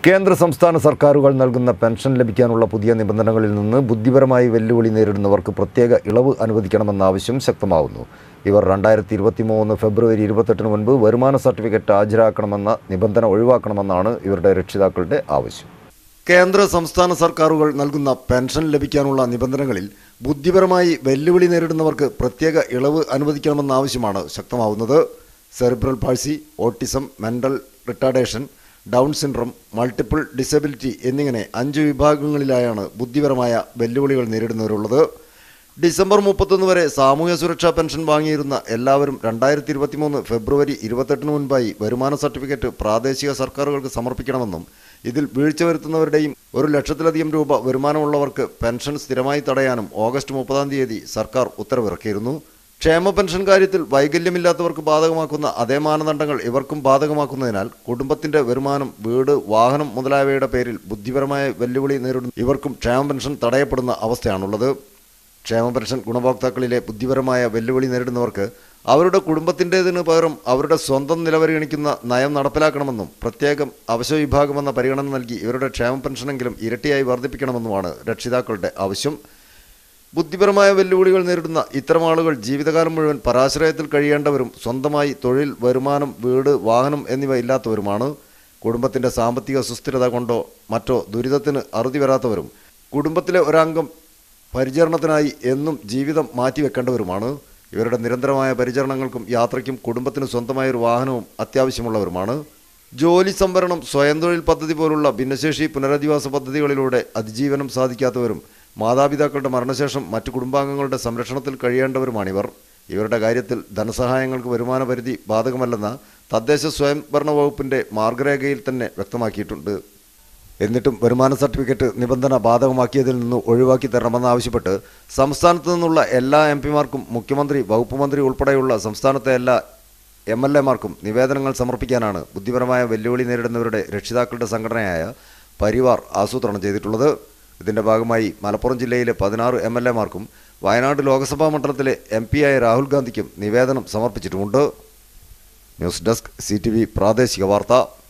കേന്ദ്ര സംസ്ഥാന സർക്കാരുകൾ നൽകുന്ന പെൻഷൻ ലഭിക്കാനുള്ള പുതിയ നിബന്ധനകളിൽ നിന്ന് ബുദ്ധിപരമായി വെല്ലുവിളി നേരിടുന്നവർക്ക് പ്രത്യേക ഇളവ് അനുവദിക്കണമെന്ന ആവശ്യം ശക്തമാവുന്നു ഇവർ രണ്ടായിരത്തി ഇരുപത്തി മൂന്ന് ഫെബ്രുവരി ഇരുപത്തെട്ടിന് മുൻപ് വരുമാന സർട്ടിഫിക്കറ്റ് ഹാജരാക്കണമെന്ന നിബന്ധന ഒഴിവാക്കണമെന്നാണ് ഇവരുടെ രക്ഷിതാക്കളുടെ ആവശ്യം കേന്ദ്ര സംസ്ഥാന സർക്കാരുകൾ നൽകുന്ന പെൻഷൻ ലഭിക്കാനുള്ള നിബന്ധനകളിൽ ബുദ്ധിപരമായി വെല്ലുവിളി നേരിടുന്നവർക്ക് പ്രത്യേക ഇളവ് അനുവദിക്കണമെന്ന ആവശ്യമാണ് ശക്തമാവുന്നത് cerebral palsy autism mental retardation down syndrome multiple disability എന്നിങ്ങനെ അഞ്ച് വിഭാഗങ്ങളിലായാണ് ബുദ്ധിപരമായ വെല്ലുവിളികൾ നേരിടുന്നവരുള്ളത് ഡിസംബർ മുപ്പത്തൊന്ന് വരെ സാമൂഹ്യ സുരക്ഷാ പെൻഷൻ വാങ്ങിയിരുന്ന എല്ലാവരും രണ്ടായിരത്തി ഇരുപത്തിമൂന്ന് ഫെബ്രുവരി ഇരുപത്തെട്ടിന് മുൻപായി വരുമാന സർട്ടിഫിക്കറ്റ് പ്രാദേശിക സർക്കാരുകൾക്ക് സമർപ്പിക്കണമെന്നും ഇതിൽ വീഴ്ച വരുത്തുന്നവരുടെയും ഒരു ലക്ഷത്തിലധികം രൂപ വരുമാനമുള്ളവർക്ക് പെൻഷൻ സ്ഥിരമായി തടയാനും ഓഗസ്റ്റ് മുപ്പതാം തീയതി സർക്കാർ ഉത്തരവിറക്കിയിരുന്നു ക്ഷേമ പെൻഷൻ കാര്യത്തിൽ വൈകല്യമില്ലാത്തവർക്ക് ബാധകമാക്കുന്ന അതേ മാനദണ്ഡങ്ങൾ ഇവർക്കും ബാധകമാക്കുന്നതിനാൽ കുടുംബത്തിന്റെ വരുമാനം വീട് വാഹനം മുതലായവയുടെ പേരിൽ ബുദ്ധിപരമായ വെല്ലുവിളി നേരിടുന്ന ഇവർക്കും ക്ഷേമ പെൻഷൻ തടയപ്പെടുന്ന അവസ്ഥയാണുള്ളത് ക്ഷേമ പെൻഷൻ ഗുണഭോക്താക്കളിലെ ബുദ്ധിപരമായ വെല്ലുവിളി നേരിടുന്നവർക്ക് അവരുടെ കുടുംബത്തിൻ്റെതിന് പകരം അവരുടെ സ്വന്തം നിലവരിഗണിക്കുന്ന നയം നടപ്പിലാക്കണമെന്നും പ്രത്യേകം അവശ്യ വിഭാഗമെന്ന പരിഗണന നൽകി ഇവരുടെ ക്ഷേമ പെൻഷനെങ്കിലും ഇരട്ടിയായി വർദ്ധിപ്പിക്കണമെന്നുമാണ് രക്ഷിതാക്കളുടെ ആവശ്യം ബുദ്ധിപരമായ വെല്ലുവിളികൾ നേരിടുന്ന ഇത്തരം ആളുകൾ ജീവിതകാലം മുഴുവൻ പരാശ്രയത്തിൽ കഴിയേണ്ടവരും സ്വന്തമായി തൊഴിൽ വരുമാനം വീട് വാഹനം എന്നിവ ഇല്ലാത്തവരുമാണ് കുടുംബത്തിൻ്റെ സാമ്പത്തിക സുസ്ഥിരത കൊണ്ടോ മറ്റോ ദുരിതത്തിന് അറുതി വരാത്തവരും കുടുംബത്തിലെ ഒരംഗം പരിചരണത്തിനായി എന്നും ജീവിതം മാറ്റിവെക്കേണ്ടവരുമാണ് ഇവരുടെ നിരന്തരമായ പരിചരണങ്ങൾക്കും യാത്രയ്ക്കും കുടുംബത്തിന് സ്വന്തമായ ഒരു വാഹനവും അത്യാവശ്യമുള്ളവരുമാണ് ജോലി സംവരണം സ്വയം തൊഴിൽ പദ്ധതി പോലുള്ള ഭിന്നശേഷി പുനരധിവാസ പദ്ധതികളിലൂടെ അതിജീവനം സാധിക്കാത്തവരും മാതാപിതാക്കളുടെ മരണശേഷം മറ്റു കുടുംബാംഗങ്ങളുടെ സംരക്ഷണത്തിൽ കഴിയേണ്ടവരുമാണിവർ ഇവരുടെ കാര്യത്തിൽ ധനസഹായങ്ങൾക്ക് വരുമാന പരിധി ബാധകമല്ലെന്ന തദ്ദേശ സ്വയംഭരണ വകുപ്പിന്റെ മാർഗരേഖയിൽ തന്നെ വ്യക്തമാക്കിയിട്ടുണ്ട് എന്നിട്ടും വരുമാന സർട്ടിഫിക്കറ്റ് നിബന്ധന ബാധകമാക്കിയതിൽ നിന്ന് ഒഴിവാക്കി തരണമെന്നാവശ്യപ്പെട്ട് സംസ്ഥാനത്തു നിന്നുള്ള എല്ലാ എം പിമാർക്കും മുഖ്യമന്ത്രി വകുപ്പ് മന്ത്രി ഉൾപ്പെടെയുള്ള സംസ്ഥാനത്തെ എല്ലാ എം എൽ എമാർക്കും നിവേദനങ്ങൾ സമർപ്പിക്കാനാണ് ബുദ്ധിപരമായ വെല്ലുവിളി നേരിടുന്നവരുടെ രക്ഷിതാക്കളുടെ സംഘടനയായ പരിവാർ ആസൂത്രണം ചെയ്തിട്ടുള്ളത് ഇതിന്റെ ഭാഗമായി മലപ്പുറം ജില്ലയിലെ പതിനാറ് എം എൽ എമാർക്കും വയനാട് ലോക്സഭാ മണ്ഡലത്തിലെ എം പിയായ രാഹുൽ ഗാന്ധിക്കും നിവേദനം സമർപ്പിച്ചിട്ടുമുണ്ട് ന്യൂസ് ഡെസ്ക് സി പ്രാദേശിക വാർത്ത